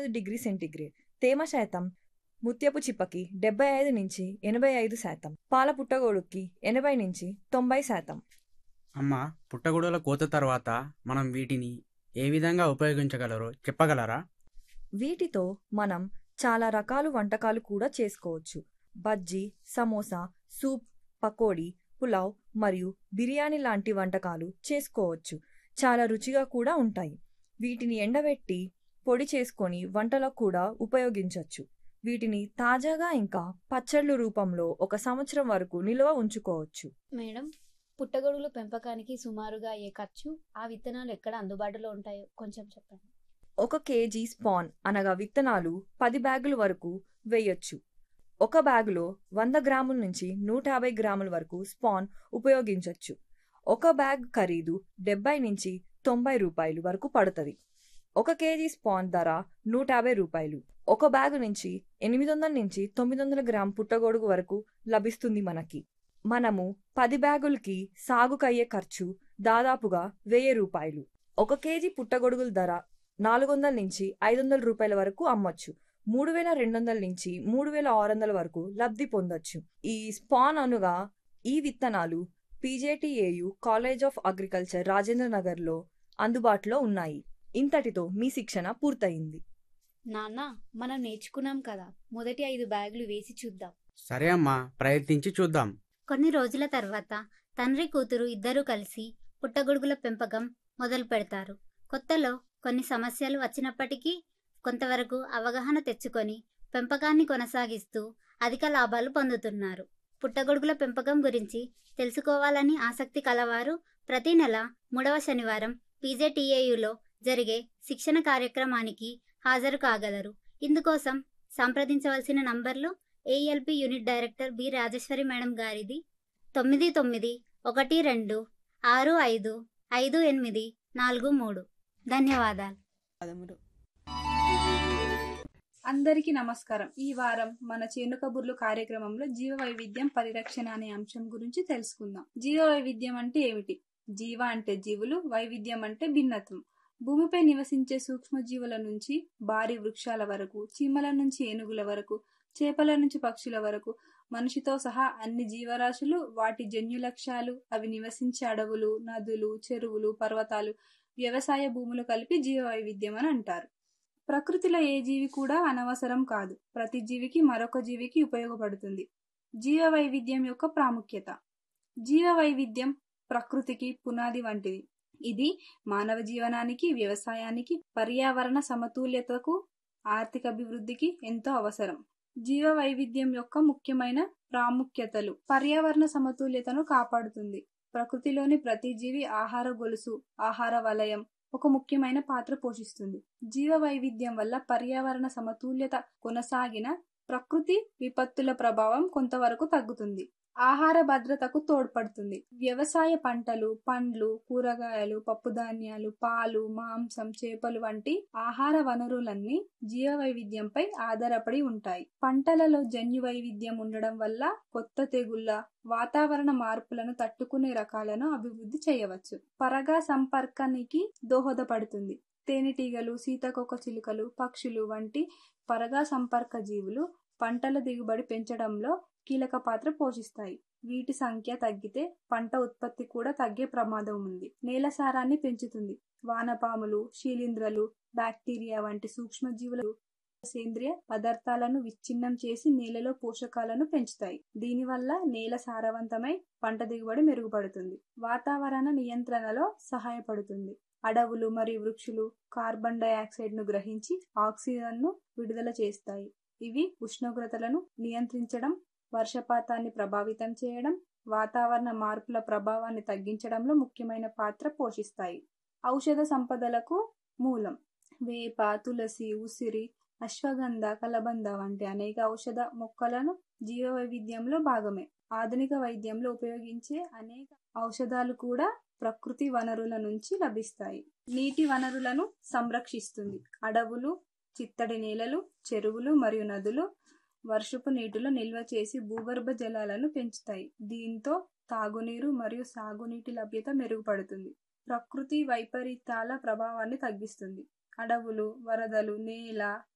ఐదు degree centigrade తేమ శాతం ముత్యపు చిప్పకి డెబ్బై ఐదు నుంచి ఎనభై ఐదు శాతం పాల పుట్టగొడుక్కి ఎనభై నుంచి తొంభై శాతం అమ్మ పుట్టగొడుగుల కోత తర్వాత మనం వీటిని ఏ విధంగా ఉపయోగించగలరో చెప్పగలరా వీటితో మనం చాలా రకాలు వంటకాలు కూడా చేసుకోవచ్చు బజ్జీ సమోసా సూప్ పకోడీ పులావ్ మరియు బిర్యానీ లాంటి వంటకాలు చేసుకోవచ్చు చాలా రుచిగా కూడా ఉంటాయి వీటిని ఎండబెట్టి పొడి చేసుకొని వంటలకు కూడా ఉపయోగించవచ్చు వీటిని తాజాగా ఇంకా పచ్చళ్ళు రూపంలో ఒక సంవత్సరం వరకు నిల్వ ఉంచుకోవచ్చు మేడం పుట్టగొడుగుల పెంపకానికి సుమారుగా అయ్యే ఖర్చు ఆ విత్తనాలు ఎక్కడ అందుబాటులో ఉంటాయో కొంచెం చెప్పండి ఒక కేజీ స్పాన్ అనగా విత్తనాలు పది బ్యాగుల వరకు వేయొచ్చు ఒక బ్యాగులో వంద గ్రాముల నుంచి నూట యాభై గ్రాముల వరకు స్పాన్ ఉపయోగించవచ్చు ఒక బ్యాగ్ ఖరీదు డెబ్బై నుంచి తొంభై రూపాయలు వరకు పడుతుంది ఒక కేజీ స్పాన్ ధర నూట యాభై రూపాయలు ఒక బ్యాగు నుంచి ఎనిమిది వందల నుంచి తొమ్మిది వందల గ్రామ్ పుట్టగొడుగు వరకు లభిస్తుంది మనకి మనము పది బ్యాగులకి సాగుకయ్యే ఖర్చు దాదాపుగా వెయ్యి రూపాయలు ఒక కేజీ పుట్టగొడుగుల ధర నాలుగు వందల నుంచి ఐదు వందల రూపాయల వరకు అమ్మొచ్చు మూడు వేల రెండు వందల నుంచి మూడు వేల ఆరు వందల వరకు లబ్ధి పొందొచ్చు ఈ స్పాన్ అనుగా ఈ విత్తనాలు PJTAU college of agriculture Rajendra నగర్లో అందుబాటులో ఉన్నాయి ఇంతటితో మీ శిక్షణ పూర్తయింది నాన్న మనం నేర్చుకున్నాం కదా మొదటి ఐదు బ్యాగులు వేసి చూద్దాం సరే అమ్మా ప్రయత్నించి చూద్దాం కొన్ని రోజుల తర్వాత తండ్రి కూతురు ఇద్దరూ కలిసి పుట్టగొడుగుల పెంపకం మొదలు పెడతారు కొత్తలో కొన్ని సమస్యలు వచ్చినప్పటికీ కొంతవరకు అవగాహన తెచ్చుకొని పెంపకాన్ని కొనసాగిస్తూ అధిక లాభాలు పొందుతున్నారు పుట్టగొడుగుల పెంపకం గురించి తెలుసుకోవాలని ఆసక్తి కలవారు ప్రతి నెల మూడవ శనివారం పీజేటీఏయులో జరిగే శిక్షణ కార్యక్రమానికి హాజరు కాగలరు ఇందుకోసం సంప్రదించవలసిన నంబర్లు ALP unit director B Rajeswari madam గారిది తొమ్మిది తొమ్మిది ఒకటి రెండు ఆరు ఐదు ఐదు ఎనిమిది నాలుగు మూడు ధన్యవాదాలు పదములు అందరికీ నమస్కారం ఈ వారం మన చేను కబుర్లు కార్యక్రమంలో జీవ వైవిధ్యం పరిరక్షణ అనే అంశం గురించి తెలుసుకుందాం జీవ వైవిధ్యం అంటే ఏమిటి జీవ అంటే జీవులు వైవిధ్యం అంటే భిన్నత్వం భూమిపై నివసించే సూక్ష్మజీవుల నుంచి భారీ వృక్షాల వరకు చీమల నుంచి ఏనుగుల వరకు చేపల నుంచి పక్షుల వరకు మనిషితో సహా అన్ని జీవరాశులు వాటి జన్యు లక్ష్యాలు అవి నివసించే అడవులు నదులు చెరువులు పర్వతాలు వ్యవసాయ భూములు కలిపి జీవ వైవిధ్యం అని అంటారు ప్రకృతిలో ఏ జీవి కూడా అనవసరం కాదు ప్రతి జీవికి మరొక జీవికి ఉపయోగపడుతుంది జీవ వైవిధ్యం యొక్క ప్రాముఖ్యత జీవ వైవిధ్యం ప్రకృతికి పునాది వంటిది ఇది మానవ జీవనానికి వ్యవసాయానికి పర్యావరణ సమతుల్యతకు ఆర్థిక అభివృద్ధికి ఎంతో అవసరం జీవ వైవిధ్యం యొక్క ముఖ్యమైన ప్రాముఖ్యతలు పర్యావరణ సమతుల్యతను కాపాడుతుంది ప్రకృతిలోని ప్రతి జీవి ఆహార గొలుసు ఆహార వలయం ఒక ముఖ్యమైన పాత్ర పోషిస్తుంది జీవ వైవిధ్యం వల్ల పర్యావరణ సమతుల్యత కొనసాగిన ప్రకృతి విపత్తుల ప్రభావం కొంతవరకు తగ్గుతుంది ఆహార భద్రతకు తోడ్పడుతుంది వ్యవసాయ పంటలు పండ్లు కూరగాయలు పప్పుధాన్యాలు పాలు మాంసం చేపలు వంటి ఆహార వనరులన్నీ జీవ వైవిధ్యంపై ఆధారపడి ఉంటాయి పంటలలో జన్యు వైవిధ్యం ఉండడం వల్ల కొత్త తెగుళ్ళ వాతావరణ మార్పులను తట్టుకునే రకాలను అభివృద్ధి చేయవచ్చు పరగా సంపర్కానికి దోహదపడుతుంది తేనెటీగలు సీతకొక చిలుకలు పక్షులు వంటి పరగా సంపర్క జీవులు పంటల దిగుబడి పెంచడంలో కీలక పాత్ర పోషిస్తాయి వీటి సంఖ్య తగ్గితే పంట ఉత్పత్తి కూడా తగ్గే ప్రమాదం ఉంది నేల సారాన్ని పెంచుతుంది వానపాములు శీలింద్రలు బ్యాక్టీరియా వంటి సూక్ష్మజీవులు సేంద్రియ పదార్థాలను విచ్ఛిన్నం చేసి నేలలో పోషకాలను పెంచుతాయి దీనివల్ల నేల సారవంతమై పంట దిగుబడి మెరుగుపడుతుంది వాతావరణ నియంత్రణలో సహాయపడుతుంది అడవులు మరియు వృక్షులు కార్బన్ డయాక్సైడ్ ను గ్రహించి ఆక్సిజన్ ను విడుదల చేస్తాయి ఇవి ఉష్ణోగ్రతలను నియంత్రించడం వర్షపాతాన్ని ప్రభావితం చేయడం వాతావరణ మార్పుల ప్రభావాన్ని తగ్గించడంలో ముఖ్యమైన పాత్ర పోషిస్తాయి ఔషధ సంపదలకు మూలం వేప తులసి ఉసిరి అశ్వగంధ కలబంద వంటి అనేక ఔషధ మొక్కలను జీవ వైవిధ్యంలో భాగమే ఆధునిక వైద్యంలో ఉపయోగించే అనేక ఔషధాలు కూడా ప్రకృతి వనరుల నుంచి లభిస్తాయి నీటి వనరులను సంరక్షిస్తుంది అడవులు చిత్తడి నేలలు చెరువులు మరియు నదులు వర్షపు నీటిలో నిల్వ చేసి భూగర్భ జలాలను పెంచుతాయి దీంతో తాగునీరు మరియు సాగునీటి లభ్యత మెరుగుపడుతుంది ప్రకృతి వైపరీత్యాల ప్రభావాన్ని తగ్గిస్తుంది అడవులు వరదలు నేల